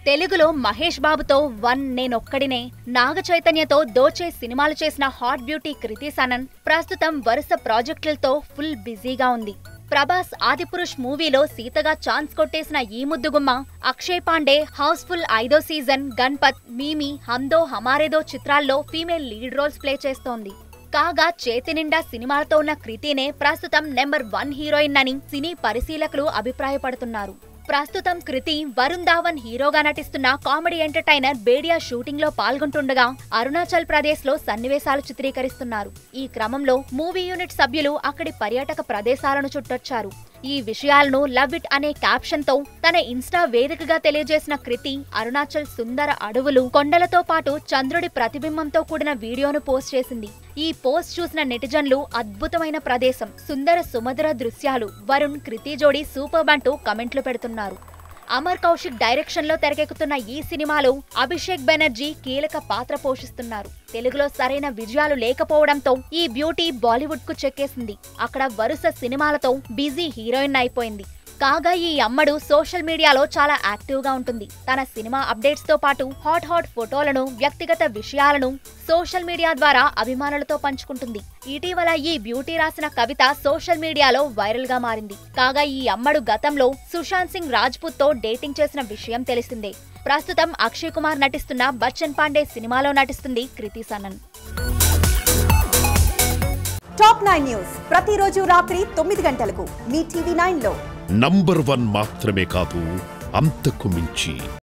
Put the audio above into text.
తెలుగులో మహేష్ బాబుతో వన్ నేనొక్కడినే నాగ చైతన్యతో దోచే సినిమాలు చేసిన హాట్ బ్యూటీ కృతి సనన్ ప్రస్తుతం వరుస ప్రాజెక్టులతో ఫుల్ బిజీగా ఉంది ప్రభాస్ ఆదిపురుష్ మూవీలో సీతగా ఛాన్స్ కొట్టేసిన ఈ ముద్దుగుమ్మ అక్షయ్ పాండే హౌస్ఫుల్ ఐదో సీజన్ గణపత్ మీమి హందో హమారేదో చిత్రాల్లో ఫీమేల్ లీడ్ రోల్స్ ప్లే చేస్తోంది కాగా చేతి నిండా సినిమాలతో ఉన్న కృతినే ప్రస్తుతం నెంబర్ వన్ హీరోయిన్ అని సినీ పరిశీలకులు అభిప్రాయపడుతున్నారు ప్రస్తుతం కృతి వరుణ్ ధావన్ హీరోగా నటిస్తున్న కామెడీ ఎంటర్టైనర్ బేడియా షూటింగ్ లో పాల్గొంటుండగా అరుణాచల్ ప్రదేశ్ లో సన్నివేశాలు చిత్రీకరిస్తున్నారు ఈ క్రమంలో మూవీ యూనిట్ సభ్యులు అక్కడి పర్యాటక ప్రదేశాలను చుట్టొచ్చారు ఈ విషయాలను లవ్ ఇట్ అనే క్యాప్షన్ తో తన ఇన్స్టా వేదికగా తెలియజేసిన కృతి అరుణాచల్ సుందర అడవులు కొండలతో పాటు చంద్రుడి ప్రతిబింబంతో కూడిన వీడియోను పోస్ట్ చేసింది ఈ పోస్ట్ చూసిన నెటిజన్లు అద్భుతమైన ప్రదేశం సుందర సుమధుర దృశ్యాలు వరుణ్ కృతి జోడి సూపర్ అంటూ కమెంట్లు పెడుతున్నారు అమర్ కౌశిక్ డైరెక్షన్ లో తెరకెక్కుతున్న ఈ సినిమాలో అభిషేక్ బెనర్జీ కీలక పాత్ర పోషిస్తున్నారు తెలుగులో సరైన విజయాలు లేకపోవడంతో ఈ బ్యూటీ బాలీవుడ్ కు చెక్కేసింది అక్కడ వరుస సినిమాలతో బిజీ హీరోయిన్ అయిపోయింది కాగా ఈ అమ్మడు సోషల్ మీడియాలో చాలా యాక్టివ్ గా ఉంటుంది తన సినిమా అప్డేట్స్ తో పాటు హాట్ హాట్ ఫోటోలను వ్యక్తిగత విషయాలను సోషల్ మీడియా ద్వారా అభిమానులతో పంచుకుంటుంది ఇటీవల ఈ బ్యూటీ రాసిన కవిత సోషల్ మీడియాలో వైరల్ గా మారింది కాగా ఈ అమ్మడు గతంలో సుశాంత్ సింగ్ రాజ్పూత్ తో డేటింగ్ చేసిన విషయం తెలిసిందే ప్రస్తుతం అక్షయ్ కుమార్ నటిస్తున్న బచ్చన్ పాండే సినిమాలో నటిస్తుంది Kriti Sanon top nine news ప్రతిరోజు రాత్రి తొమ్మిది గంటలకు మీ టీవీ నైన్ లో నంబర్ వన్ మాత్రమే కాదు అంతకు మించి